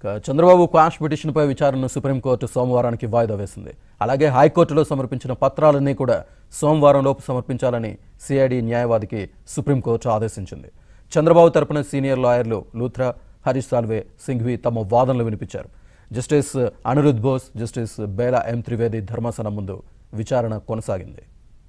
ఇక చంద్రబాబు క్వాష్ పిటిషన్పై విచారణను సుప్రీంకోర్టు సోమవారానికి వాయిదా వేసింది అలాగే హైకోర్టులో సమర్పించిన పత్రాలన్నీ కూడా సోమవారం లోపు సమర్పించాలని సిఐడి న్యాయవాదికి సుప్రీంకోర్టు ఆదేశించింది చంద్రబాబు తరపున సీనియర్ లాయర్లు లూథ్రా హరీష్ సాల్వే సింఘ్వి తమ వాదనలు వినిపించారు justice Aniruddha Bose justice Bela M Trivedi ధర్మాసనం ముందు విచారణ కొనసాగింది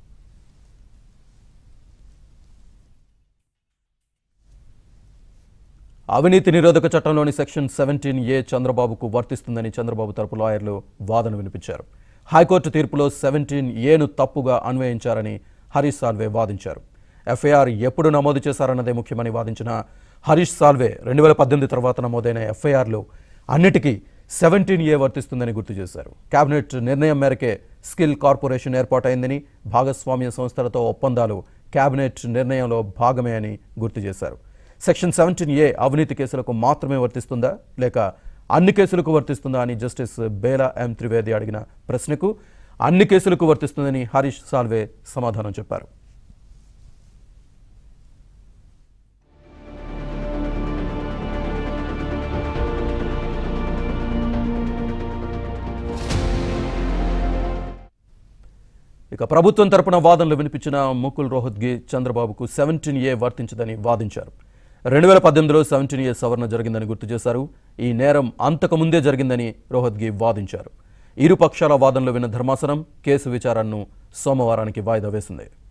అవినీతి నిరోధక చట్టంలోని సెక్షన్ సెవెంటీన్ ఏ చంద్రబాబుకు వర్తిస్తుందని చంద్రబాబు తరపు లాయర్లు వాదన వినిపించారు హైకోర్టు తీర్పులో సెవెంటీన్ ఏను తప్పుగా అన్వయించారని హరీష్ సాల్వే వాదించారు ఎఫ్ఐఆర్ ఎప్పుడు నమోదు చేశారన్నదే ముఖ్యమని వాదించిన హరీష్ సాల్వే రెండు వేల పద్దెనిమిది తర్వాత నమోదైన ఎఫ్ఐఆర్లు అన్నిటికీ సెవెంటీన్ ఏ వర్తిస్తుందని గుర్తు చేశారు కేబినెట్ నిర్ణయం మేరకే స్కిల్ కార్పొరేషన్ ఏర్పాటైందని భాగస్వామ్య సంస్థలతో ఒప్పందాలు కేబినెట్ నిర్ణయంలో భాగమే అని గుర్తు చేశారు సెక్షన్ సెవెంటీన్ ఏ అవినీతి కేసులకు మాత్రమే వర్తిస్తుందా లేక అన్ని కేసులకు వర్తిస్తుందా అని జస్టిస్ బేలా ఎం త్రివేది అడిగిన ప్రశ్నకు అన్ని కేసులకు వర్తిస్తుందని హరీష్ సాల్వే సమాధానం చెప్పారు ఇక ప్రభుత్వం తరపున వాదనలు వినిపించిన ముకుల్ రోహత్గి చంద్రబాబుకు సెవెంటీన్ ఏ వర్తించదని వాదించారు రెండు వేల పద్దెనిమిదిలో సెవెంటీన్ ఏ సవరణ జరిగిందని గుర్తు చేశారు ఈ నేరం అంతకుముందే జరిగిందని రోహత్గి వాదించారు ఇరు పక్షాల వాదనలు విన్న ధర్మాసనం కేసు విచారణను సోమవారానికి వాయిదా వేసింది